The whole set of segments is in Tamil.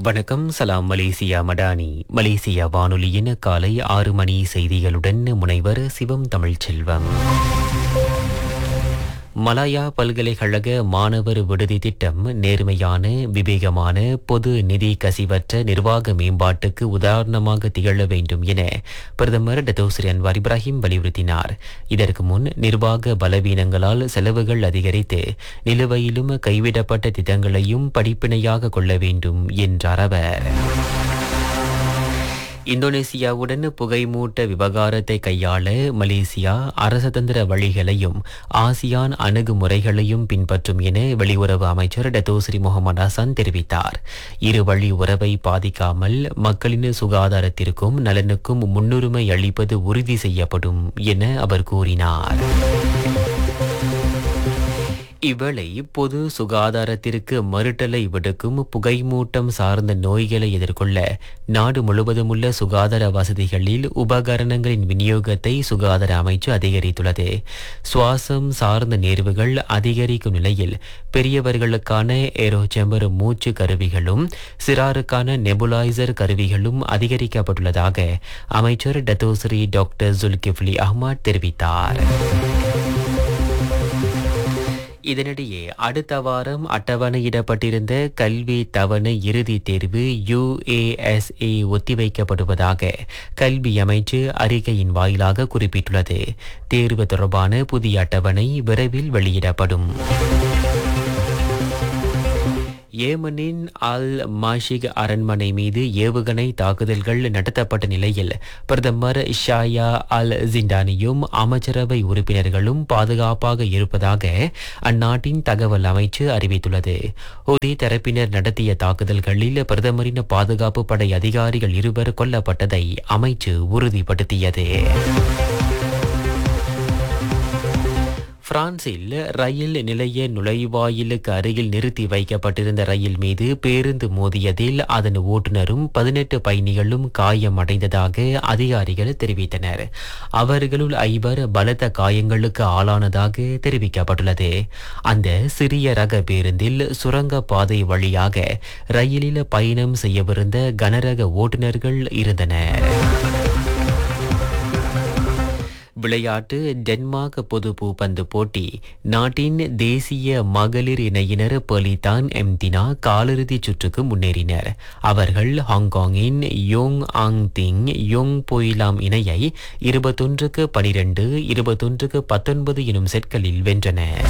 வணக்கம் சலாம் மலேசியா மடானி மலேசியா வானொலியின் காலை ஆறு மணி செய்திகளுடன் முனைவர் சிவம் தமிழ்ச்செல்வம் மலாயா பல்கலைக்கழக மாணவர் விடுதி திட்டம் நேர்மையான விவேகமான பொது நிதி கசிவற்ற நிர்வாக மேம்பாட்டுக்கு உதாரணமாக திகழ வேண்டும் என பிரதமர் டத்தோஸ்ரீ அன்வார் இப்ராஹிம் வலியுறுத்தினார் இதற்கு முன் நிர்வாக பலவீனங்களால் செலவுகள் அதிகரித்து நிலுவையிலும் கைவிடப்பட்ட திட்டங்களையும் படிப்பினையாக கொள்ள வேண்டும் என்றார் அவர் இந்தோனேசியாவுடன் புகைமூட்ட விவகாரத்தை கையாள மலேசியா அரசதந்திர வழிகளையும் ஆசியான் அணுகுமுறைகளையும் பின்பற்றும் என வெளியுறவு அமைச்சர் டத்தோஸ்ரீ முகமது ஹசன் தெரிவித்தார் இரு வழி உறவை பாதிக்காமல் மக்களின் சுகாதாரத்திற்கும் நலனுக்கும் முன்னுரிமை அளிப்பது உறுதி செய்யப்படும் என அவர் கூறினார் இவ்வேளை பொது சுகாதாரத்திற்கு மறுட்டலை விடுக்கும் புகைமூட்டம் சார்ந்த நோய்களை எதிர்கொள்ள நாடு முழுவதும் உள்ள சுகாதார வசதிகளில் உபகரணங்களின் விநியோகத்தை சுகாதார அமைச்சு அதிகரித்துள்ளது சுவாசம் சார்ந்த நேர்வுகள் அதிகரிக்கும் நிலையில் பெரியவர்களுக்கான ஏரோச்செம்பர் மூச்சு கருவிகளும் சிறாருக்கான நெபுலைசர் கருவிகளும் அதிகரிக்கப்பட்டுள்ளதாக அமைச்சர் டத்தோஸ்ரீ டாக்டர் ஜுல்கிஃப்லி அஹ்மத் தெரிவித்தார் இதனிடையே அடுத்த வாரம் அட்டவணையிடப்பட்டிருந்த கல்வி தவணை இறுதி தேர்வு யுஏஎஸ்ஏ ஒத்திவைக்கப்படுவதாக கல்வி அமைச்சு அறிக்கையின் வாயிலாக குறிப்பிட்டுள்ளது தேர்வு தொடர்பான புதிய அட்டவணை விரைவில் வெளியிடப்படும் ஏமனின் அல் மாஷிக் அரண்மனை மீது ஏவுகணை தாக்குதல்கள் நடத்தப்பட்ட நிலையில் பிரதமர் ஷாயா அல் ஜிண்டானியும் அமைச்சரவை உறுப்பினர்களும் பாதுகாப்பாக இருப்பதாக அந்நாட்டின் தகவல் அமைச்சு அறிவித்துள்ளது ஒரே தரப்பினர் நடத்திய தாக்குதல்களில் பிரதமரின் பாதுகாப்பு படை அதிகாரிகள் இருவர் கொல்லப்பட்டதை அமைச்சு உறுதிப்படுத்தியது பிரான்சில் ரயில் நிலைய நுழைவாயிலுக்கு அருகில் நிறுத்தி வைக்கப்பட்டிருந்த ரயில் மீது பேருந்து மோதியதில் அதன் ஓட்டுநரும் பதினெட்டு பயணிகளும் காயமடைந்ததாக அதிகாரிகள் தெரிவித்தனர் அவர்களுள் ஐவர் பலத்த காயங்களுக்கு ஆளானதாக தெரிவிக்கப்பட்டுள்ளது அந்த சிறிய ரக பேருந்தில் சுரங்க பாதை வழியாக ரயிலில் பயணம் செய்யவிருந்த கனரக ஓட்டுநர்கள் இருந்தனர் விளையாட்டு டென்மார்க் பொது பூப்பந்து போட்டி நாட்டின் தேசிய மகளிர் இணையினர் பலிதான் எம்தினா காலிறுதிச் சுற்றுக்கு முன்னேறினர் அவர்கள் ஹாங்காங்கின் யோங் ஆங் திங் யோங் பொய்லாம் இணையை இருபத்தொன்றுக்கு பனிரெண்டு இருபத்தொன்றுக்கு பத்தொன்பது எனும் செட்களில் வென்றனர்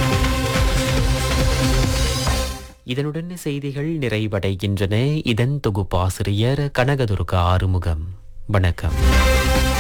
இதனுடன் செய்திகள் நிறைவடைகின்றன இதன் தொகுப்பாசிரியர் கனகதுர்கா ஆறுமுகம் வணக்கம்